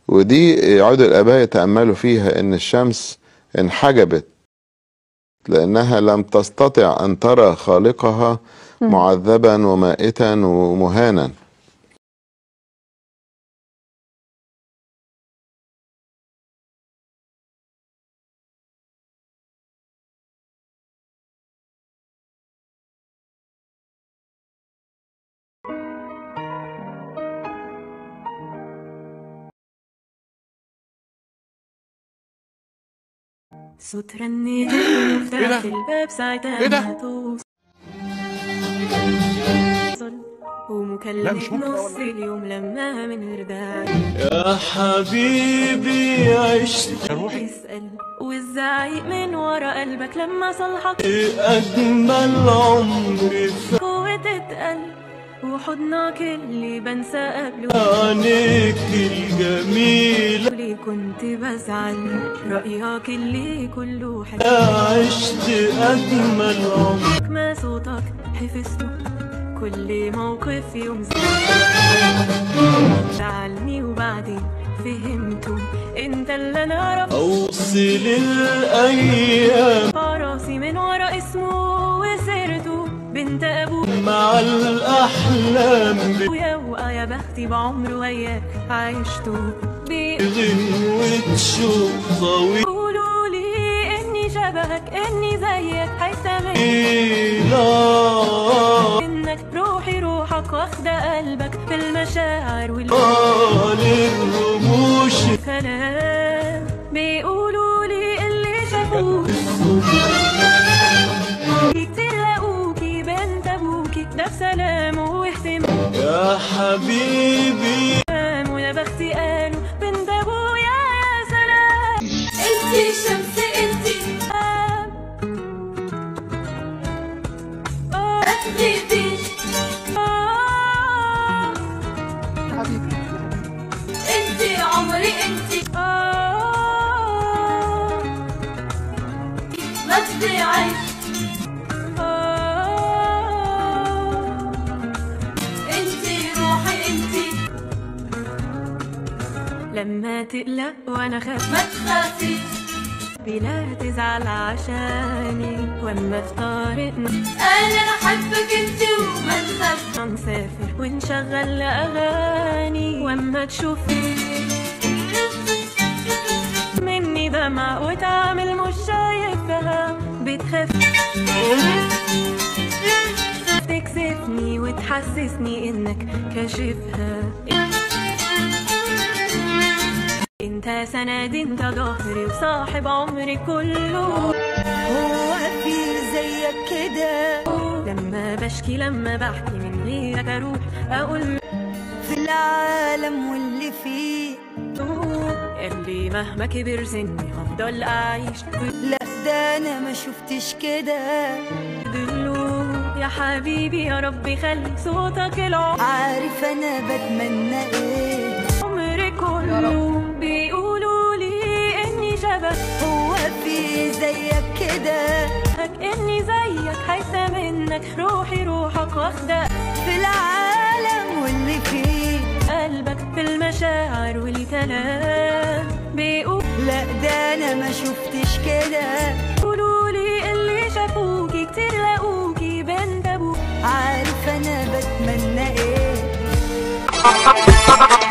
ودي يعود الآباء يتأملوا فيها إن الشمس انحجبت لأنها لم تستطع أن ترى خالقها معذبا ومائتا ومهانا صوت رنيت وفتحت الباب ساعتها إيه ده؟ ما توصل لا، ومكلمة مش ممكن نص اليوم لما من غير يا حبيبي عشت يا روحي يسأل والزعيق من ورا قلبك لما صلحك أجمل عمري في وتتقل وحضنك اللي بنسى قبله عينيك الجميلة ليه كنت بزعل رأيك اللي كله حلو عشت أجمل عمر ما صوتك حفظته كل موقف يوم زعلني وبعدين فهمته انت اللي انا اعرف أوصل الأيام راسي من ورا اسمه وسيرته بنت ابوه مع الأحلام ويا ويا بختي بعمره وياك عشته بغنوة شوق طويل بيقولوا لي اني شبهك اني زيك حتى من انك روحي روحك واخدة قلبك في المشاعر الرموش والكلام بيقولوا لي اللي شافوك كتير لقوكي بنت ابوكي ده بسلام واهتمام يا حبيبي ويا بختي قالوا بنت ابويا يا سلام انتي شمس انتي آه، تغيبي آه، انتي عمري انتي آه، ما تضيعي آه. انتي روحي انتي لما تقلق وانا خاف ما تخافي بلا تزعل عشاني واما افترقنا انا احبك انتي وما تخافي نسافر ونشغل اغاني واما تشوفي مني دمع وتعمل مش شايفها بتخاف تكسفني وتحسسني انك كاشفها انت سندي انت ظهري وصاحب عمري كله هو في زيك كده لما بشكي لما بحكي من غيرك اروح اقول في العالم واللي فيه اللي مهما كبر سني هفضل اعيش لا ده انا ما شفتش كده بدلو يا حبيبي يا رب خلي صوتك العمر عارف انا بتمنى ايه كله بيقولوا لي اني شبهك هو في زيك كده اني زيك حتى منك روحي روحك واخده في العالم واللي فيه قلبك في المشاعر والكلام بيقولوا لا ده انا ما شفتش كده لي اللي شافوكي كتير لقوكي بنت ابوك عارف انا بتمنى ايه